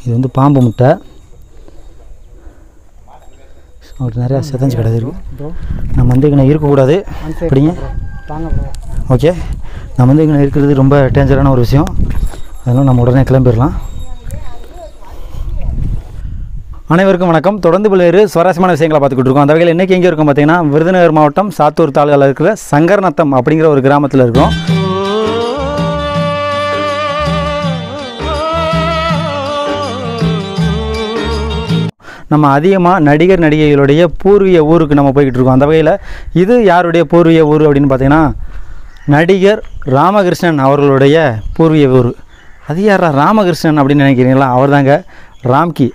இது வந்து பாம்பு முட்டை அவருக்கு நிறையா செதஞ்சு கிடக்கு இருக்கு ப்ரோ நம்ம வந்து இங்கே இருக்கக்கூடாது அப்படிங்க தாங்க ப்ரோ ஓகே நம்ம வந்து இங்கே இருக்கிறது ரொம்ப டேஞ்சரான ஒரு விஷயம் அதனால் நம்ம உடனே கிளம்பிடலாம் அனைவருக்கும் வணக்கம் தொடர்ந்து பல்வேறு சுவாரஸ்யமான விஷயங்களை பார்த்துக்கிட்டு இருக்கோம் அந்த வகையில் இன்றைக்கி எங்கே இருக்கோம் பார்த்தீங்கன்னா விருதுநகர் மாவட்டம் சாத்தூர் தாலுகாவில் இருக்கிற சங்கர்நத்தம் அப்படிங்கிற ஒரு கிராமத்தில் இருக்கோம் நம்ம அதிகமாக நடிகர் நடிகைகளுடைய பூர்வீக ஊருக்கு நம்ம போய்கிட்டு இருக்கோம் அந்த வகையில் இது யாருடைய பூர்வீக ஊர் அப்படின்னு பார்த்தீங்கன்னா நடிகர் ராமகிருஷ்ணன் அவர்களுடைய பூர்வீக ஊர் அது யாரா ராமகிருஷ்ணன் அப்படின்னு நினைக்கிறீங்களா அவர் தாங்க ராம்கி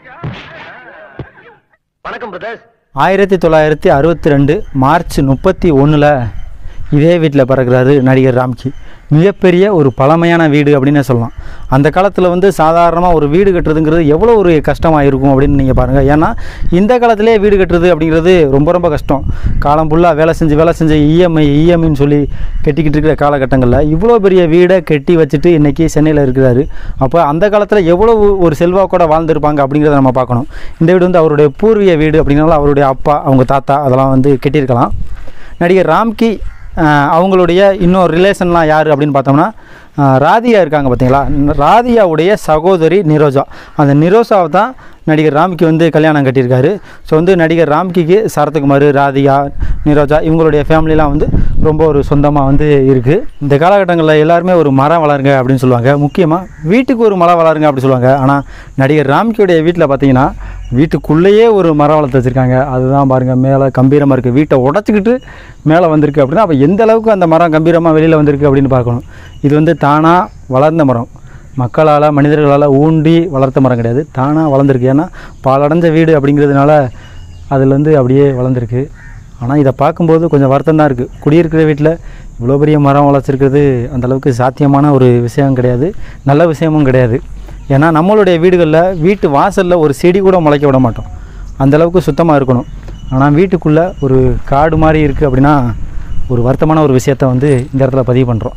வணக்கம் பிரதர்ஸ் ஆயிரத்தி தொள்ளாயிரத்தி அறுபத்தி ரெண்டு மார்ச் முப்பத்தி ஒன்றில் இதே வீட்டில் பிறக்கிறாரு நடிகர் ராம்கி மிகப்பெரிய ஒரு பழமையான வீடு அப்படின்னே சொல்லலாம் அந்த காலத்தில் வந்து சாதாரணமாக ஒரு வீடு கட்டுறதுங்கிறது எவ்வளோ ஒரு கஷ்டமாக இருக்கும் அப்படின்னு நீங்கள் பாருங்கள் ஏன்னா இந்த காலத்திலே வீடு கட்டுறது அப்படிங்கிறது ரொம்ப ரொம்ப கஷ்டம் காலம் ஃபுல்லாக வேலை செஞ்சு வேலை செஞ்சு இஎம்ஐ இஎம்ஐன்னு சொல்லி கட்டிக்கிட்டு இருக்கிற காலகட்டங்களில் இவ்வளோ பெரிய வீடை கட்டி வச்சுட்டு இன்றைக்கி சென்னையில் இருக்கிறாரு அப்போ அந்த காலத்தில் எவ்வளோ ஒரு செல்வாக்கோட வாழ்ந்திருப்பாங்க அப்படிங்கிறத நம்ம பார்க்கணும் இந்த வீடு வந்து அவருடைய பூர்வீக வீடு அப்படிங்கிறனால அவருடைய அப்பா அவங்க தாத்தா அதெல்லாம் வந்து கட்டியிருக்கலாம் நடிகர் ராம்கி ஆஹ், அவங்களுடைய இன்னொரு ரிலேஷன்லாம் யார் அப்படின்னு பார்த்தோம்னா ஆஹ், ராதியா இருக்காங்க பார்த்தீங்களா ராதியாவுடைய சகோதரி நிரோஜா அந்த நிரோஷாவை தான் நடிகர் ராம்கி வந்து கல்யாணம் கட்டியிருக்காரு ஸோ வந்து நடிகர் ராம்கிக்கு சரத்குமார் ராதிகா நிரோஜா இவங்களுடைய ஃபேமிலிலாம் வந்து ரொம்ப ஒரு சொந்தமாக வந்து இருக்குது இந்த காலகட்டங்களில் எல்லாருமே ஒரு மரம் வளருங்க அப்படின்னு சொல்லுவாங்க முக்கியமாக வீட்டுக்கு ஒரு மரம் வளருங்க அப்படி சொல்லுவாங்க ஆனால் நடிகர் ராம்கியுடைய வீட்டில் பார்த்தீங்கன்னா வீட்டுக்குள்ளேயே ஒரு மரம் வளர்த்து வச்சுருக்காங்க அதுதான் பாருங்கள் மேலே கம்பீரமாக இருக்குது வீட்டை உடச்சிக்கிட்டு மேலே வந்திருக்கு அப்படின்னா அப்போ எந்த அளவுக்கு அந்த மரம் கம்பீரமாக வெளியில் வந்திருக்கு அப்படின்னு பார்க்கணும் இது வந்து தானாக வளர்ந்த மரம் மக்களால் மனிதர்களால் ஊண்டி வளர்த்த மரம் கிடையாது தானாக வளர்ந்துருக்கு ஏன்னா பாலடைஞ்ச வீடு அப்படிங்கிறதுனால அதில் வந்து அப்படியே வளர்ந்துருக்கு ஆனால் இதை பார்க்கும்போது கொஞ்சம் வருத்தம் தான் இருக்குது குடியிருக்கிற வீட்டில் இவ்வளோ பெரிய மரம் வளர்ச்சிருக்கிறது அந்த அளவுக்கு சாத்தியமான ஒரு விஷயம் கிடையாது நல்ல விஷயமும் கிடையாது ஏன்னா நம்மளுடைய வீடுகளில் வீட்டு வாசலில் ஒரு செடி கூட முளைக்க விட மாட்டோம் அந்த அளவுக்கு சுத்தமாக இருக்கணும் ஆனால் வீட்டுக்குள்ளே ஒரு காடு மாதிரி இருக்குது அப்படின்னா ஒரு வருத்தமான ஒரு விஷயத்தை வந்து இந்த இடத்துல பதிவு பண்ணுறோம்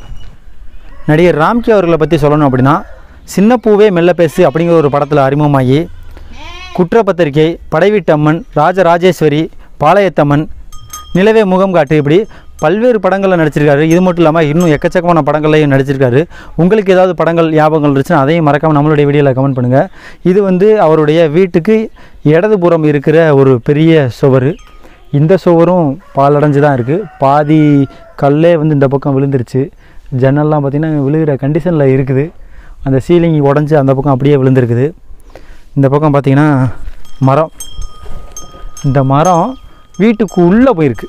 நடிகர் ராம்கி அவர்களை பற்றி சொல்லணும் அப்படின்னா சின்ன பூவே மெல்ல பேசு அப்படிங்கிற ஒரு படத்தில் அறிமுகமாகி குற்றப்பத்திரிகை படைவீட்டம்மன் ராஜராஜேஸ்வரி பாளையத்தம்மன் நிலவே முகம் காட்டு இப்படி பல்வேறு படங்களில் நடிச்சிருக்காரு இது மட்டும் இல்லாமல் இன்னும் எக்கச்சக்கமான படங்கள்லையும் நடிச்சிருக்காரு உங்களுக்கு ஏதாவது படங்கள் ஞாபகங்கள் இருந்துச்சுன்னா அதையும் மறக்காமல் நம்மளுடைய வீடியோவில் கமெண்ட் பண்ணுங்கள் இது வந்து அவருடைய வீட்டுக்கு இடதுபுறம் இருக்கிற ஒரு பெரிய சுவர் இந்த சுவரும் பாலடைஞ்சு தான் இருக்குது பாதி கல்லே வந்து இந்த பக்கம் விழுந்துருச்சு ஜன்னல்லாம் பார்த்திங்கன்னா விழுகிற கண்டிஷனில் இருக்குது அந்த சீலிங் உடஞ்சி அந்த பக்கம் அப்படியே விழுந்திருக்குது இந்த பக்கம் பார்த்திங்கன்னா மரம் இந்த மரம் வீட்டுக்கு உள்ளே போயிருக்கு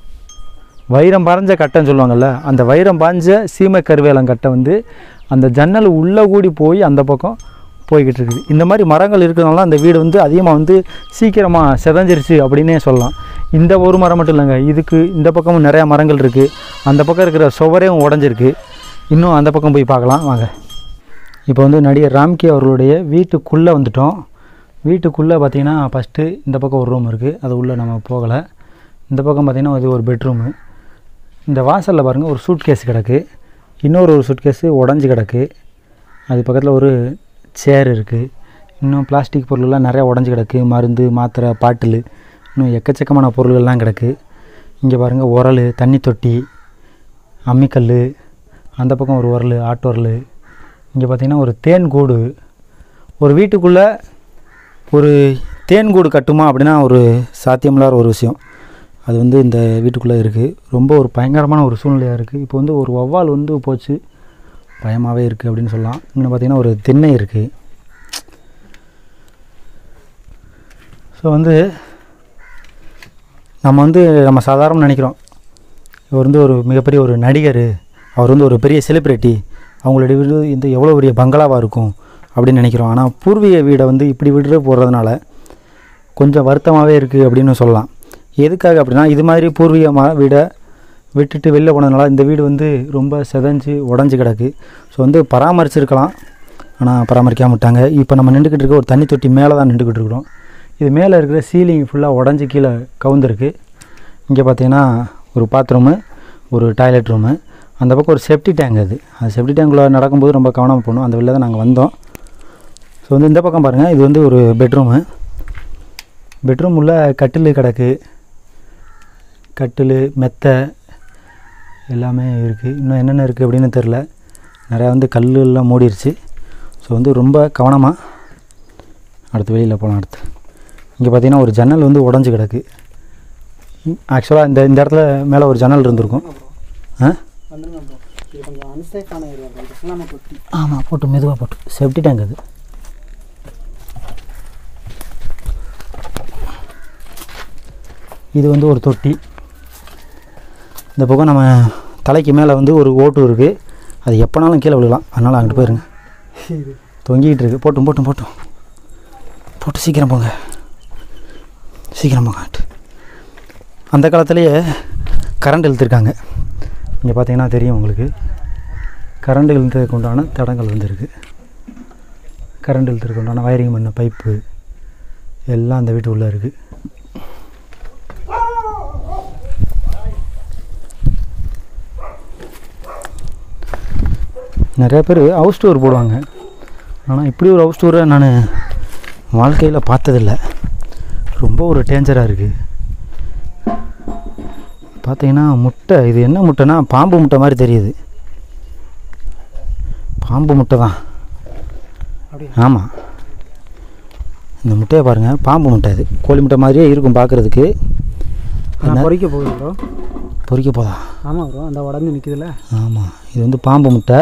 வைரம் பாஞ்ச கட்டைன்னு சொல்லுவாங்கள்ல அந்த வைரம் பாஞ்ச சீமை கருவேலம் கட்டை வந்து அந்த ஜன்னல் உள்ளே கூடி போய் அந்த பக்கம் போய்கிட்டு இருக்குது இந்த மாதிரி மரங்கள் இருக்கிறதுனால அந்த வீடு வந்து அதிகமாக வந்து சீக்கிரமாக செதஞ்சிருச்சு அப்படின்னே சொல்லலாம் இந்த ஒரு மரம் மட்டும் இல்லைங்க இதுக்கு இந்த பக்கமும் நிறையா மரங்கள் இருக்குது அந்த பக்கம் இருக்கிற சுவரையும் உடஞ்சிருக்கு இன்னும் அந்த பக்கம் போய் பார்க்கலாம் வாங்க இப்போ வந்து நடிகர் ராம்கி அவர்களுடைய வீட்டுக்குள்ளே வந்துட்டோம் வீட்டுக்குள்ளே பார்த்தீங்கன்னா ஃபஸ்ட்டு இந்த பக்கம் ஒரு ரூம் இருக்குது அது உள்ளே நம்ம போகலை இந்த பக்கம் பார்த்தீங்கன்னா அது ஒரு பெட்ரூமு இந்த வாசலில் பாருங்கள் ஒரு சூட் கேஸ் கிடக்கு இன்னொரு ஒரு சூட் கேஸு உடஞ்சி கிடக்கு அது பக்கத்தில் ஒரு சேர் இருக்குது இன்னும் பிளாஸ்டிக் பொருளெல்லாம் நிறையா உடஞ்சி கிடக்கு மருந்து மாத்திரை பாட்டில் இன்னும் எக்கச்சக்கமான பொருள்கள்லாம் கிடக்கு இங்கே பாருங்கள் உரல் தண்ணி தொட்டி அம்மிக்கல் அந்த பக்கம் ஒரு உரல் ஆட்டு உரல் இங்கே பார்த்தீங்கன்னா ஒரு தேன் கூடு ஒரு வீட்டுக்குள்ளே ஒரு தேன் கூடு கட்டுமா அப்படின்னா ஒரு சாத்தியமில்லாத ஒரு விஷயம் அது வந்து இந்த வீட்டுக்குள்ளே இருக்குது ரொம்ப ஒரு பயங்கரமான ஒரு சூழ்நிலையாக இருக்குது இப்போ வந்து ஒரு வௌவால் வந்து போச்சு பயமாகவே இருக்குது அப்படின்னு சொல்லலாம் இன்னும் பார்த்தீங்கன்னா ஒரு திண்ணை இருக்குது ஸோ வந்து நம்ம வந்து நம்ம சாதாரண நினைக்கிறோம் இவர் வந்து ஒரு மிகப்பெரிய ஒரு நடிகர் அவர் வந்து ஒரு பெரிய செலிப்ரிட்டி அவங்களுடைய வீடு இந்த எவ்வளோ பெரிய பங்களாவாக இருக்கும் அப்படின்னு நினைக்கிறோம் ஆனால் பூர்வீக வீடை வந்து இப்படி விடுற போடுறதுனால கொஞ்சம் வருத்தமாகவே இருக்குது அப்படின்னு சொல்லலாம் எதுக்காக அப்படின்னா இது மாதிரி பூர்வீக ம வீடை விட்டுட்டு வெளில போனதுனால இந்த வீடு வந்து ரொம்ப செதஞ்சு உடஞ்சி கிடக்கு ஸோ வந்து பராமரிச்சிருக்கலாம் ஆனால் பராமரிக்காம விட்டாங்க இப்போ நம்ம நின்றுக்கிட்டு இருக்க ஒரு தண்ணி தொட்டி மேலே தான் நின்றுக்கிட்டு இருக்கிறோம் இது மேலே இருக்கிற சீலிங் ஃபுல்லாக உடஞ்சி கீழே கவுந்திருக்கு இங்கே பார்த்தீங்கன்னா ஒரு பாத்ரூமு ஒரு டாய்லெட் ரூமு அந்த பக்கம் ஒரு செப்டி டேங்க் அது அந்த செப்டி டேங்க்குள்ளே நடக்கும்போது ரொம்ப கவனமாக போகணும் அந்த வெளில தான் நாங்கள் வந்தோம் ஸோ வந்து இந்த பக்கம் பாருங்கள் இது வந்து ஒரு பெட்ரூமு பெட்ரூம் உள்ள கட்டில் கிடக்கு கட்டில் மெத்தை எல்லாமே இருக்குது இன்னும் என்னென்ன இருக்குது அப்படின்னு தெரில நிறையா வந்து கல் எல்லாம் மூடிருச்சு ஸோ வந்து ரொம்ப கவனமாக அடுத்து வெளியில் போகலாம் அடுத்து இங்கே பார்த்தீங்கன்னா ஒரு ஜன்னல் வந்து உடஞ்சி கிடக்கு ஆக்சுவலாக இந்த இந்த இடத்துல மேலே ஒரு ஜன்னல் இருந்திருக்கும் ஆ வந்துருங்க ப்ரோ இது கொஞ்சம் அன்சேஃபான ஏரியா ப்ரோ இது ஃபுல்லாக தொட்டி ஆமாம் போட்டு மெதுவாக போட்டு சேஃப்டி டேங்க் அது இது வந்து ஒரு தொட்டி இந்த பக்கம் நம்ம தலைக்கு மேலே வந்து ஒரு ஓட்டு இருக்குது அது எப்போனாலும் கீழே விழுகலாம் அதனால் அங்கிட்டு போயிருங்க இது தொங்கிட்டு இருக்கு போட்டும் போட்டும் போட்டும் போட்டு சீக்கிரம் போங்க சீக்கிரம் போங்க அங்கிட்டு. அந்த காலத்துலேயே கரண்ட் இழுத்துருக்காங்க இங்கே பார்த்தீங்கன்னா தெரியும் உங்களுக்கு கரண்ட் இழுத்ததுக்கு உண்டான தடங்கள் வந்து இருக்குது கரண்ட் இழுத்துறதுக்கு உண்டான வயரிங் பண்ண பைப்பு எல்லாம் அந்த வீட்டு உள்ளே இருக்குது நிறைய பேர் ஹவுஸ் டூர் போடுவாங்க ஆனால் இப்படி ஒரு ஹவுஸ் டூரை நான் வாழ்க்கையில் பார்த்ததில்ல ரொம்ப ஒரு டேஞ்சராக இருக்குது பார்த்தீங்கன்னா முட்டை இது என்ன முட்டைனா பாம்பு முட்டை மாதிரி தெரியுது பாம்பு முட்டை தான் அப்படியே ஆமாம் இந்த முட்டையை பாருங்கள் பாம்பு முட்டை இது கோழி முட்டை மாதிரியே இருக்கும் பார்க்குறதுக்கு நான் பொறிக்க போகுது ப்ரோ பொறிக்க போதா ஆமாம் ப்ரோ அந்த உடஞ்சி நிற்குதுல்ல ஆமாம் இது வந்து பாம்பு முட்டை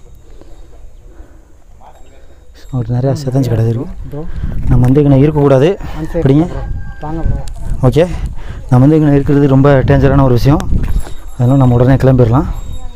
ஒரு நிறையா செதஞ்சு கிடக்கு ப்ரோ நம்ம வந்து இங்கே இருக்கக்கூடாது அன்சேஃப் அப்படிங்க ப்ரோ தாங்க ப்ரோ ஓகே நம்ம வந்து இங்கே இருக்கிறது ரொம்ப டேஞ்சரான ஒரு விஷயம் அதனால் நம்ம உடனே கிளம்பிடலாம்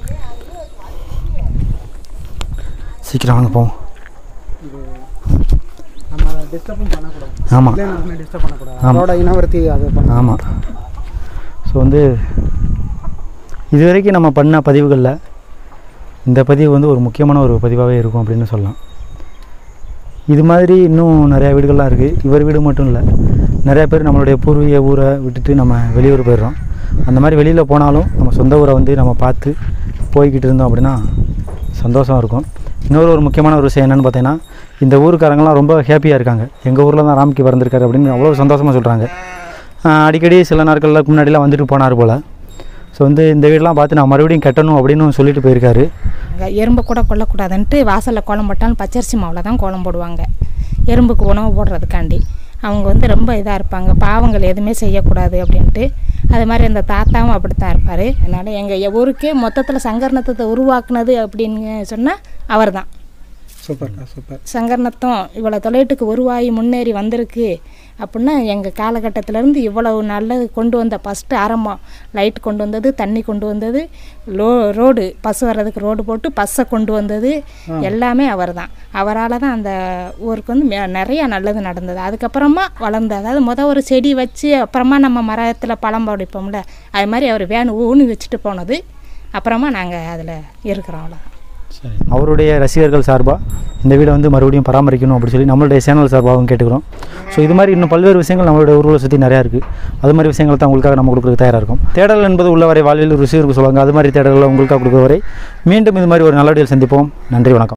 சீக்கிரம் வாங்க போவோம் இது நம்ம அதை டிஸ்டர்பும் பண்ணக்கூடாது ஆமாம் இல்லை நம்ம டிஸ்டர்ப் பண்ணக்கூடாது ஆமா. அதோட இனவர்த்தி அது பண்ண ஆமாம் ஸோ வந்து இது வரைக்கும் நம்ம பண்ண பதிவுகளில் இந்த பதிவு வந்து ஒரு முக்கியமான ஒரு பதிவாகவே இருக்கும் அப்படின்னு சொல்லலாம் இது மாதிரி இன்னும் நிறையா வீடுகள்லாம் இருக்குது இவர் வீடு மட்டும் இல்லை நிறையா பேர் நம்மளுடைய பூர்வீக ஊரை விட்டுட்டு நம்ம வெளியூர் போயிடுறோம் அந்த மாதிரி வெளியில் போனாலும் நம்ம சொந்த ஊரை வந்து நம்ம பார்த்து போய்கிட்டு இருந்தோம் அப்படின்னா சந்தோஷம் இருக்கும் இன்னொரு ஒரு முக்கியமான ஒரு விஷயம் என்னென்னு பார்த்தீங்கன்னா இந்த ஊருக்காரங்களாம் ரொம்ப ஹாப்பியாக இருக்காங்க எங்கள் ஊரில் தான் ராம்கி பிறந்திருக்காரு அப்படின்னு அவ்வளோ சந்தோஷமாக சொல்கிறாங்க அடிக்கடி சில நாட்களுக்கு முன்னாடிலாம் வந்துட்டு போனார் போல் ஸோ வந்து இந்த வீடெலாம் பார்த்து நான் மறுபடியும் கட்டணும் அப்படின்னு சொல்லிட்டு போயிருக்காரு அங்க எறும்பு கூட கொல்லக்கூடாதுன்ட்டு வாசலில் கோலம் போட்டாலும் பச்சரிசி மாவில் தான் கோலம் போடுவாங்க எறும்புக்கு உணவு போடுறதுக்காண்டி அவங்க வந்து ரொம்ப இதாக இருப்பாங்க பாவங்கள் எதுவுமே செய்யக்கூடாது அப்படின்ட்டு அது மாதிரி அந்த தாத்தாவும் அப்படித்தான் இருப்பார் அதனால் எங்கள் ஊருக்கே மொத்தத்தில் சங்கரணத்தை உருவாக்குனது அப்படின்னு சொன்னால் அவர் தான் சூப்பர்க்கா சூப்பர் சங்கரணத்தம் இவ்வளோ தொலைட்டுக்கு உருவாகி முன்னேறி வந்திருக்கு அப்படின்னா எங்கள் காலகட்டத்திலேருந்து இவ்வளவு நல்லது கொண்டு வந்த ஃபஸ்ட்டு ஆரம்பம் லைட் கொண்டு வந்தது தண்ணி கொண்டு வந்தது லோ ரோடு பஸ் வர்றதுக்கு ரோடு போட்டு பஸ்ஸை கொண்டு வந்தது எல்லாமே அவர் தான் அவரால் தான் அந்த ஊருக்கு வந்து மே- நிறையா நல்லது நடந்தது அதுக்கப்புறமா வளர்ந்து அதாவது முத ஒரு செடி வச்சு அப்புறமா நம்ம மரத்தில் பழம் படிப்போம்ல அது மாதிரி அவர் வேணும் ஊனி வச்சுட்டு போனது அப்புறமா நாங்கள் அதில் இருக்கிறோம் அவ்வளோ அவருடைய ரசிகர்கள் சார்பாக இந்த வீடை வந்து மறுபடியும் பராமரிக்கணும் அப்படி சொல்லி நம்மளுடைய சேனல் சார்பாகவும் கேட்டுக்கிறோம் ஸோ இது மாதிரி இன்னும் பல்வேறு விஷயங்கள் நம்மளுடைய ஊர்களை சுற்றி நிறையா இருக்குது அது மாதிரி விஷயங்கள் தான் உங்களுக்காக நம்ம கொடுக்குறதுக்கு தயாராக இருக்கும் தேடல் என்பது உள்ளவரை வாழ்வில் ருசி இருக்கு சொல்லுவாங்க அது மாதிரி தேடல்களை உங்களுக்காக கொடுக்குற வரை மீண்டும் இது மாதிரி ஒரு நல்ல வீடியோவில் சந்திப்போம் நன்றி வணக்கம்